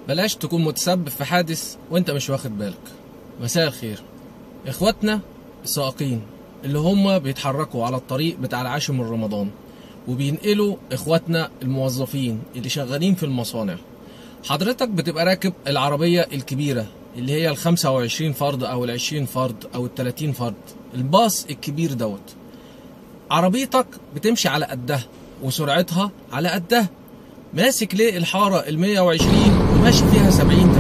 بلاش تكون متسبب في حادث وانت مش واخد بالك مساء الخير اخواتنا السائقين اللي هم بيتحركوا على الطريق بتاع العاشر من رمضان وبينقلوا اخواتنا الموظفين اللي شغالين في المصانع حضرتك بتبقى راكب العربية الكبيرة اللي هي ال 25 فرد او ال 20 فرد او ال 30 فرد الباص الكبير دوت عربيتك بتمشي على قدها وسرعتها على قدها ماسك ليه الحارة ال 120 وماشي فيها 70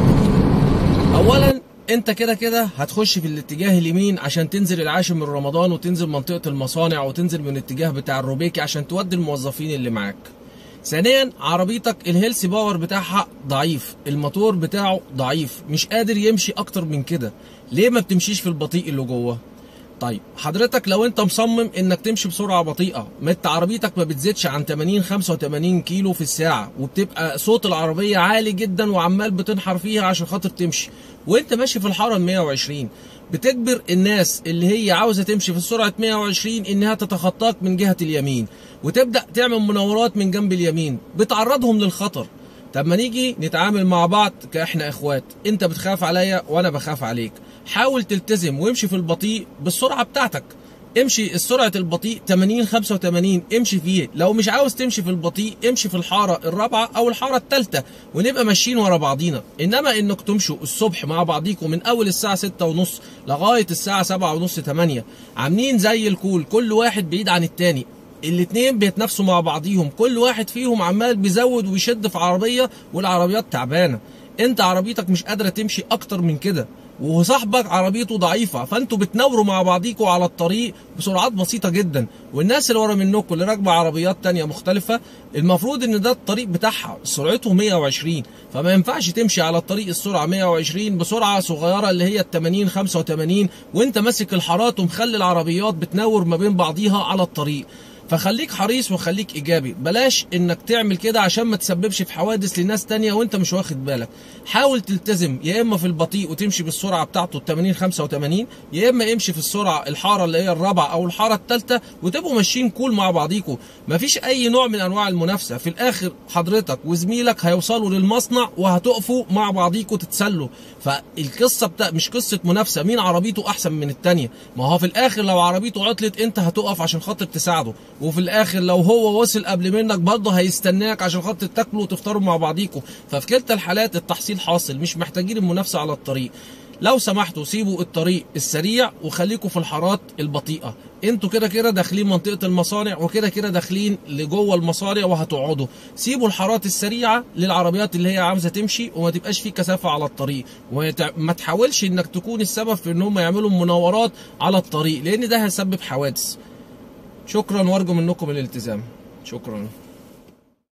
80 اولا انت كده كده هتخش في الاتجاه اليمين عشان تنزل العاشر من رمضان وتنزل منطقة المصانع وتنزل من الاتجاه بتاع الروبيكي عشان تودي الموظفين اللي معاك ثانيا عربيتك الهيلث باور بتاعها ضعيف الموتور بتاعه ضعيف مش قادر يمشي اكتر من كده ليه ما بتمشيش في البطيء اللي جوه طيب حضرتك لو انت مصمم انك تمشي بسرعه بطيئه مت عربيتك ما بتزيدش عن 80 85 كيلو في الساعه وبتبقى صوت العربيه عالي جدا وعمال بتنحر فيها عشان خاطر تمشي وانت ماشي في الحاره ال 120 بتجبر الناس اللي هي عاوزه تمشي في سرعه 120 انها تتخطاك من جهه اليمين وتبدا تعمل مناورات من جنب اليمين بتعرضهم للخطر طب ما نيجي نتعامل مع بعض كاحنا اخوات انت بتخاف عليا وانا بخاف عليك حاول تلتزم وامشي في البطيء بالسرعه بتاعتك امشي السرعه البطيء 80 85 امشي فيه لو مش عاوز تمشي في البطيء امشي في الحاره الرابعه او الحاره الثالثه ونبقى ماشيين ورا بعضينا انما انك تمشوا الصبح مع بعضيكم من اول الساعه 6 ونص لغايه الساعه 7 ونص 8 عاملين زي الكول كل واحد بعيد عن التاني الاتنين بيتنافسوا مع بعضيهم كل واحد فيهم عمال بيزود ويشد في عربيه والعربيات تعبانه انت عربيتك مش قادره تمشي اكتر من كده وصاحبك عربيته ضعيفه فانتوا بتناوروا مع بعضيكوا على الطريق بسرعات بسيطه جدا والناس اللي ورا منكم اللي راكبه عربيات تانية مختلفه المفروض ان ده الطريق بتاعها سرعته 120 فما ينفعش تمشي على الطريق السرعه 120 بسرعه صغيره اللي هي ال 80 85 وانت ماسك الحارات ومخلي العربيات بتناور ما بين بعضيها على الطريق فخليك حريص وخليك ايجابي بلاش انك تعمل كده عشان ما تسببش في حوادث لناس تانية وانت مش واخد بالك حاول تلتزم يا اما في البطيء وتمشي بالسرعه بتاعته ال 80 85 يا اما امشي في السرعه الحاره اللي هي الرابعه او الحاره الثالثه وتبقوا ماشيين كول مع بعضيكم مفيش اي نوع من انواع المنافسه في الاخر حضرتك وزميلك هيوصلوا للمصنع وهتقفوا مع بعضيكم تتسلوا فالقصه بتاع مش قصه منافسه مين عربيته احسن من الثانيه ما هو في الاخر لو عربيته عطلت انت هتقف عشان خاطر تساعده وفي الاخر لو هو وصل قبل منك برضه هيستناك عشان خاطر تاكلوا وتفطروا مع بعضيكم ففي كلتا الحالات التحصيل حاصل مش محتاجين المنافسه على الطريق لو سمحتوا سيبوا الطريق السريع وخليكوا في الحارات البطيئه انتوا كده كده داخلين منطقه المصانع وكده كده داخلين لجوه المصانع وهتقعدوا سيبوا الحارات السريعه للعربيات اللي هي عاوزه تمشي وما تبقاش في كثافه على الطريق وما تحاولش انك تكون السبب في ان هم يعملوا مناورات على الطريق لان ده هيسبب حوادث شكرا وارجو منكم الالتزام شكرا